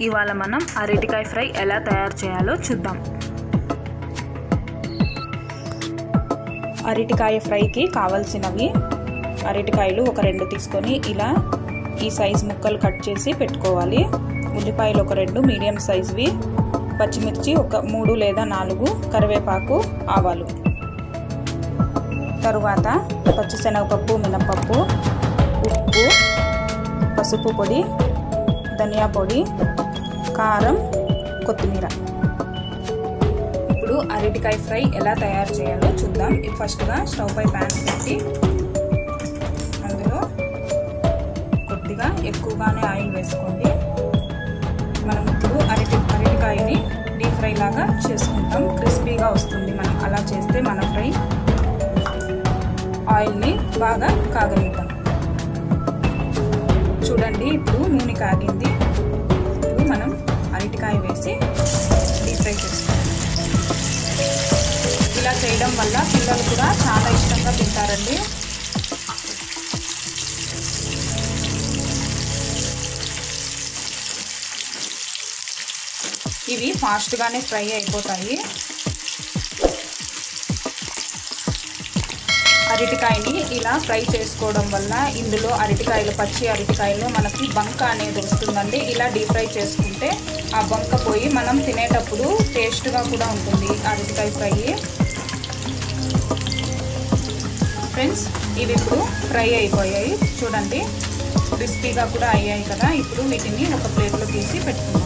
ఇవాళ మనం అరటికాయ ఫ్రై ఎలా తయారు చేయాలో చూద్దాం అరటికాయ ఫ్రైకి కావలసినవి అరటికాయలు ఒక రెండు తీసుకొని ఇలా ఈ సైజ్ ముక్కలు కట్ చేసి పెట్టుకోవాలి ఉల్లిపాయలు ఒక రెండు మీడియం సైజ్వి పచ్చిమిర్చి ఒక మూడు లేదా నాలుగు కరివేపాకు ఆవాలు తరువాత పచ్చిశనగపప్పు మినపప్పు ఉప్పు పసుపు పొడి ధనియా పొడి కారం కొత్తిమీర ఇప్పుడు అరటికాయ ఫ్రై ఎలా తయారు చేయాలో చూద్దాం ఫస్ట్గా స్టవ్ పై ప్యాన్ పెట్టి అందులో కొద్దిగా ఎక్కువగానే ఆయిల్ వేసుకోండి మనం ఇప్పుడు అరటి అరటికాయని డీప్ ఫ్రై లాగా చేసుకుంటాం క్రిస్పీగా వస్తుంది మనం అలా చేస్తే మన ఫ్రై ఆయిల్ని బాగా కాగనిద్దాం చూడండి ఇప్పుడు నూనె కాగింది ఇప్పుడు మనం అరటికాయ వేసి డీప్ ఫ్రై చేసుకోవాలి ఇలా చేయడం వల్ల పిల్లలు కూడా చాలా ఇష్టంగా తింటారండి ఇవి ఫాస్ట్గానే ఫ్రై అయిపోతాయి అరటికాయని ఇలా ఫ్రై చేసుకోవడం వల్ల ఇందులో అరటికాయలు పచ్చి అరటికాయలు మనకి బంక అనేది వస్తుందండి ఇలా డీప్ ఫ్రై చేసుకుంటే ఆ బంక పోయి మనం తినేటప్పుడు టేస్ట్గా కూడా ఉంటుంది అరటికాయ ఫ్రై ఫ్రెండ్స్ ఇవి ఇప్పుడు ఫ్రై అయిపోయాయి చూడండి క్రిస్పీగా కూడా అయ్యాయి కదా ఇప్పుడు వీటిని ఒక ప్లేట్లో తీసి పెట్టుకుందాం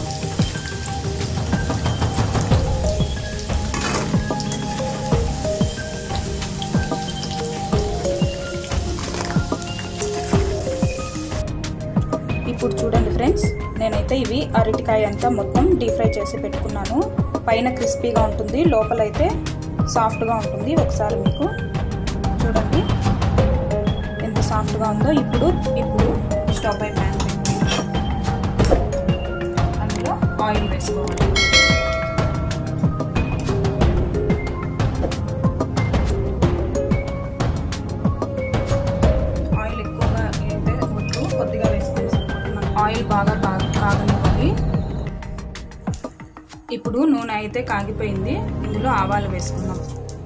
ఇప్పుడు చూడండి ఫ్రెండ్స్ నేనైతే ఇవి అరటికాయ అంతా మొత్తం డీప్ ఫ్రై చేసి పెట్టుకున్నాను పైన క్రిస్పీగా ఉంటుంది లోపలైతే సాఫ్ట్గా ఉంటుంది ఒకసారి మీకు చూడండి ఎంత సాఫ్ట్గా ఉందో ఇప్పుడు ఇప్పుడు స్టవ్ పై ప్యాన్ పెట్టి అందులో ఆయిల్ వేసుకోవాలి ఆయిల్ ఎక్కువగా అయితే వద్దు కొద్దిగా వేసుకోవాలి ఆయిల్ బాగా కాగనివ్వాలి ఇప్పుడు నూనె అయితే కాగిపోయింది ఇందులో ఆవాలు వేసుకుందాం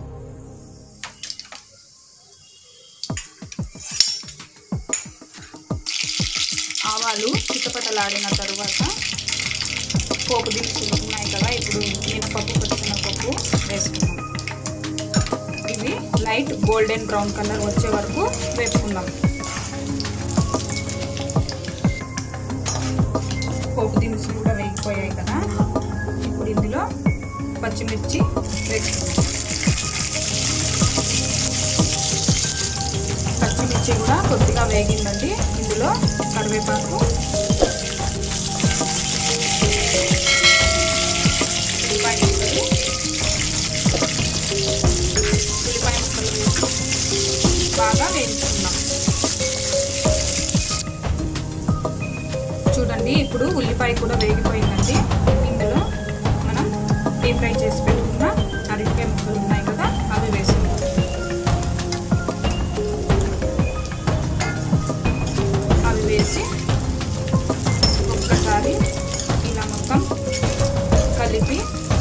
ఆవాలు చిట్టపట్టలాడిన తరువాత పోపు దినుసులు ఉన్నాయి కదా ఇప్పుడు మినపప్పు పచ్చిమినపప్పు వేసుకుందాం ఇవి లైట్ గోల్డెన్ బ్రౌన్ కలర్ వచ్చే వరకు వేసుకుందాం పోపు దినుసులు కూడా వేగిపోయాయి కదా ఇప్పుడు ఇందులో పచ్చిమిర్చి వేసుకుందాం పచ్చిమిర్చి కూడా కొద్దిగా వేగిందండి ఇందులో కరివేపాకు ఉల్లిపాయ ముక్కలు ఉల్లిపాయ ముక్కలు వేసి బాగా వేయించుకుందాం చూడండి ఇప్పుడు ఉల్లిపాయ కూడా వేగిపోయిందండి ఇందులో మనం డీప్ ఫ్రై చేసి పెట్టుకున్న అరటికాయ ముక్కలు ఉన్నాయి కదా అవి వేసుకుందాం అవి వేసి ఒక్కసారి ఇలా మొత్తం కలిపి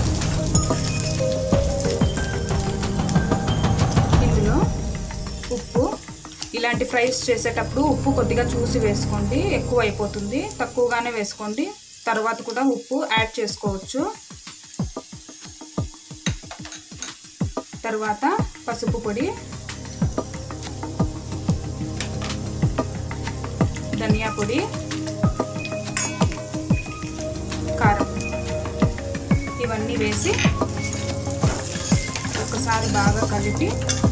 ఇందులో ఉప్పు ఇలాంటి ఫ్రైస్ చేసేటప్పుడు ఉప్పు కొద్దిగా చూసి వేసుకోండి ఎక్కువ అయిపోతుంది తక్కువగానే వేసుకోండి తర్వాత కూడా ఉప్పు యాడ్ చేసుకోవచ్చు తర్వాత పసుపు పొడి ధనియా పొడి కారం ఇవన్నీ వేసి ఒకసారి బాగా కలిపి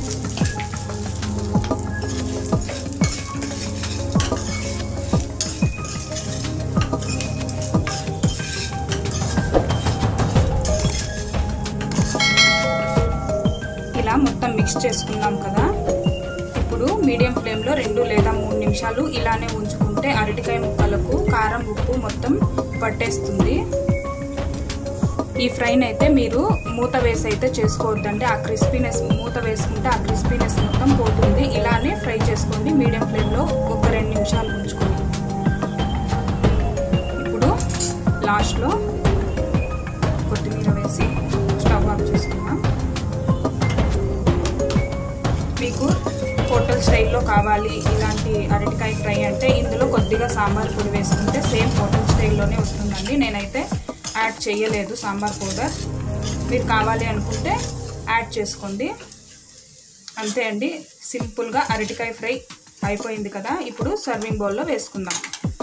ఇలా మొత్తం మిక్స్ చేసుకున్నాం కదా ఇప్పుడు మీడియం ఫ్లేమ్లో రెండు లేదా మూడు నిమిషాలు ఇలానే ఉంచుకుంటే అరటికాయ ముక్కలకు కారం ఉప్పు మొత్తం పట్టేస్తుంది ఈ ఫ్రైని అయితే మీరు మూత వేసి అయితే చేసుకోవద్దండి ఆ క్రిస్పీనెస్ మూత వేసుకుంటే ఆ క్రిస్పీనెస్ మొత్తం పోతుంది ఇలానే ఫ్రై చేసుకోండి మీడియం ఫ్లేమ్లో ఒక రెండు నిమిషాలు ఉంచుకోండి ఇప్పుడు లాస్ట్లో కొత్తిమీర వేసి స్టవ్ ఆఫ్ చేసుకున్నాం మీకు హోటల్ స్టైల్లో కావాలి ఇలాంటి అరటికాయ ఫ్రై అంటే ఇందులో కొద్దిగా సాంబార్ పొడి వేసుకుంటే సేమ్ హోటల్ స్టైల్లోనే వస్తుందండి నేనైతే యాడ్ చేయలేదు సాంబార్ పౌడర్ మీరు కావాలి అనుకుంటే యాడ్ చేసుకోండి అంతే అండి సింపుల్గా అరటికాయ ఫ్రై అయిపోయింది కదా ఇప్పుడు సర్వింగ్ బౌల్లో వేసుకుందాం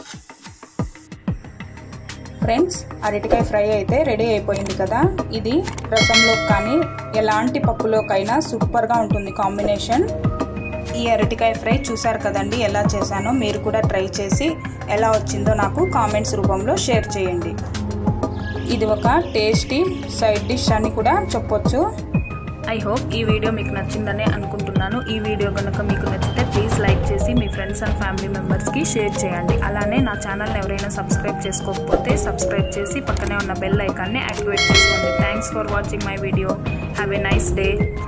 ఫ్రెండ్స్ అరటికాయ ఫ్రై అయితే రెడీ అయిపోయింది కదా ఇది రసంలో కానీ ఎలాంటి పప్పులోకైనా సూపర్గా ఉంటుంది కాంబినేషన్ ఈ అరటికాయ ఫ్రై చూసారు కదండి ఎలా చేశానో మీరు కూడా ట్రై చేసి ఎలా వచ్చిందో నాకు కామెంట్స్ రూపంలో షేర్ చేయండి ఇది ఒక టేస్టీ సైడ్ డిష్ అని కూడా చెప్పొచ్చు ఐ హోప్ ఈ వీడియో మీకు నచ్చిందనే అనుకుంటున్నాను ఈ వీడియో కనుక మీకు నచ్చితే ప్లీజ్ లైక్ చేసి మీ ఫ్రెండ్స్ అండ్ ఫ్యామిలీ మెంబర్స్కి షేర్ చేయండి అలానే నా ఛానల్ని ఎవరైనా సబ్స్క్రైబ్ చేసుకోకపోతే సబ్స్క్రైబ్ చేసి పక్కనే ఉన్న బెల్ ఐకాన్ని యాక్టివేట్ చేసుకోండి thanks for watching my video have a nice day